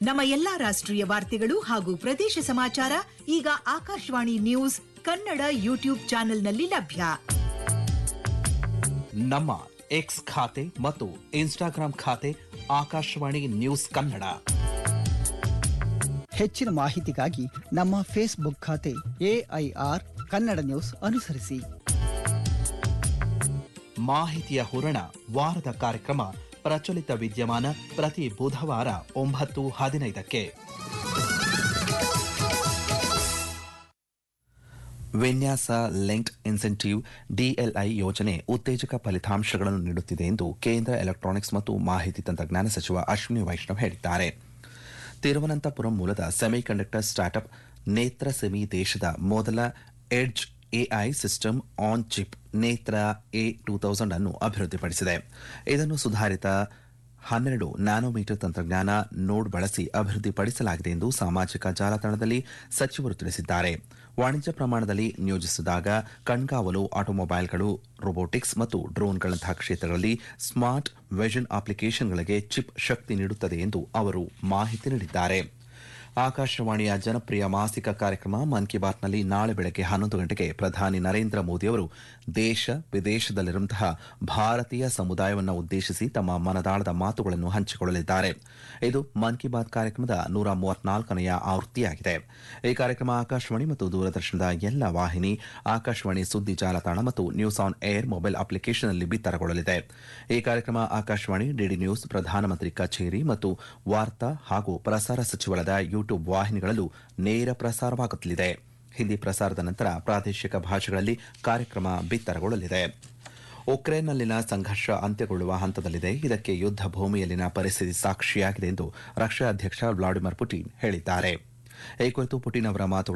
ನಮ್ಮ ಎಲ್ಲಾ ರಾಷ್ಟ್ರೀಯ ವಾರ್ತೆಗಳು ಹಾಗೂ ಪ್ರದೇಶ ಸಮಾಚಾರ ಈಗ ಆಕಾಶವಾಣಿ ನ್ಯೂಸ್ ಕನ್ನಡ ಯೂಟ್ಯೂಬ್ ಚಾನೆಲ್ನಲ್ಲಿ ಲಭ್ಯ ನಮ್ಮ ಎಕ್ಸ್ ಖಾತೆ ಮತ್ತು ಇನ್ಸ್ಟಾಗ್ರಾಂ ಖಾತೆ ಆಕಾಶವಾಣಿ ನ್ಯೂಸ್ ಕನ್ನಡ ಹೆಚ್ಚಿನ ಮಾಹಿತಿಗಾಗಿ ನಮ್ಮ ಫೇಸ್ಬುಕ್ ಖಾತೆ ಎಐಆರ್ ಕನ್ನಡ ನ್ಯೂಸ್ ಅನುಸರಿಸಿ ಮಾಹಿತಿಯ ಹೂರಣ ವಾರದ ಕಾರ್ಯಕ್ರಮ ಪ್ರಚಲಿತ ವಿದ್ಯಮಾನ ಪ್ರತಿ ಬುಧವಾರ ಒಂಬತ್ತು ಹದಿನೈದಕ್ಕೆ ವಿನ್ಯಾಸ ಲಿಂಕ್ಡ್ ಇನ್ಸೆಂಟಿವ್ ಡಿಎಲ್ಐ ಯೋಜನೆ ಉತ್ತೇಜಕ ಫಲಿತಾಂಶಗಳನ್ನು ನೀಡುತ್ತಿದೆ ಎಂದು ಕೇಂದ್ರ ಎಲೆಕ್ಟ್ರಾನಿಕ್ಸ್ ಮತ್ತು ಮಾಹಿತಿ ತಂತ್ರಜ್ಞಾನ ಸಚಿವ ಅಶ್ವಿನಿ ವೈಷ್ಣವ್ ಹೇಳಿದ್ದಾರೆ ತಿರುವನಂತಪುರಂ ಮೂಲದ ಸೆಮಿಕಂಡಕ್ಟರ್ ಸ್ಟಾರ್ಟ್ಅಪ್ ನೇತ್ರ ಸೆಮಿ ದೇಶದ ಮೊದಲ edge AI system on chip Netra A two thousand ಅನ್ನು ಅಭಿವೃದ್ಧಿಪಡಿಸಿದೆ ಇದನ್ನು ಸುಧಾರಿತ ಹನ್ನೆರಡು ನ್ಯಾನೋಮೀಟರ್ ತಂತ್ರಜ್ಞಾನ ನೋಡ್ ಬಳಸಿ ಅಭಿವೃದ್ಧಿಪಡಿಸಲಾಗಿದೆ ಎಂದು ಸಾಮಾಜಿಕ ಜಾಲತಾಣದಲ್ಲಿ ಸಚಿವರು ತಿಳಿಸಿದ್ದಾರೆ ವಾಣಿಜ್ಯ ಪ್ರಮಾಣದಲ್ಲಿ ನಿಯೋಜಿಸಿದಾಗ ಕಣ್ಗಾವಲು ಆಟೋಮೊಬೈಲ್ಗಳು ರೋಬೋಟಿಕ್ಸ್ ಮತ್ತು ಡ್ರೋನ್ಗಳಂತಹ ಕ್ಷೇತ್ರಗಳಲ್ಲಿ ಸ್ಮಾರ್ಟ್ ವಿಷನ್ ಅಪ್ಲಿಕೇಶನ್ಗಳಿಗೆ ಚಿಪ್ ಶಕ್ತಿ ನೀಡುತ್ತದೆ ಎಂದು ಅವರು ಮಾಹಿತಿ ನೀಡಿದ್ದಾರೆ ಆಕಾಶವಾಣಿಯ ಜನಪ್ರಿಯ ಮಾಸಿಕ ಕಾರ್ಯಕ್ರಮ ಮನ್ ಕಿ ಬಾತ್ನಲ್ಲಿ ನಾಳೆ ಬೆಳಗ್ಗೆ ಹನ್ನೊಂದು ಗಂಟೆಗೆ ಪ್ರಧಾನಿ ನರೇಂದ್ರ ಮೋದಿಯವರು ದೇಶ ವಿದೇಶದಲ್ಲಿರುವಂತಹ ಭಾರತೀಯ ಸಮುದಾಯವನ್ನು ಉದ್ದೇಶಿಸಿ ತಮ್ಮ ಮನದಾಳದ ಮಾತುಗಳನ್ನು ಹಂಚಿಕೊಳ್ಳಲಿದ್ದಾರೆ ಇದು ಮನ್ ಕಿ ಬಾತ್ ಕಾರ್ಯಕ್ರಮದ ನೂರ ಮೂವತ್ನಾಲ್ಕನೆಯ ಆವೃತ್ತಿಯಾಗಿದೆ ಈ ಕಾರ್ಯಕ್ರಮ ಆಕಾಶವಾಣಿ ಮತ್ತು ದೂರದರ್ಶನದ ಎಲ್ಲ ವಾಹಿನಿ ಆಕಾಶವಾಣಿ ಸುದ್ದಿ ಜಾಲತಾಣ ಮತ್ತು ನ್ಯೂಸ್ ಆನ್ ಏರ್ ಮೊಬೈಲ್ ಅಪ್ಲಿಕೇಶನ್ನಲ್ಲಿ ಬಿತ್ತರಗೊಳ್ಳಲಿದೆ ಈ ಕಾರ್ಯಕ್ರಮ ಆಕಾಶವಾಣಿ ಡಿಡಿ ನ್ಯೂಸ್ ಪ್ರಧಾನಮಂತ್ರಿ ಕಚೇರಿ ಮತ್ತು ವಾರ್ತಾ ಹಾಗೂ ಪ್ರಸಾರ ಸಚಿವಾಲಯದ ಯೂಟ್ಯೂಬ್ ವಾಹಿನಿಗಳಲ್ಲೂ ನೇರ ಪ್ರಸಾರವಾಗುತ್ತಲಿದೆ ಹಿಂದಿ ಪ್ರಸಾರದ ನಂತರ ಪ್ರಾದೇಶಿಕ ಭಾಷೆಗಳಲ್ಲಿ ಕಾರ್ಯಕ್ರಮ ಬಿತ್ತರಗೊಳ್ಳಲಿದೆ ಉಕ್ರೇನ್ನಲ್ಲಿನ ಸಂಘರ್ಷ ಅಂತ್ಯಗೊಳ್ಳುವ ಹಂತದಲ್ಲಿದೆ ಇದಕ್ಕೆ ಯುದ್ಧ ಭೂಮಿಯಲ್ಲಿನ ಪರಿಸ್ಥಿತಿ ಸಾಕ್ಷಿಯಾಗಿದೆ ಎಂದು ರಷ್ಯಾ ಅಧ್ಯಕ್ಷ ವ್ಲಾಡಿಮಿರ್ ಪುಟಿನ್ ಹೇಳಿದ್ದಾರೆ ಈ ಕುರಿತು ಪುಟಿನ್ ಅವರ ಮಾತುಗಳು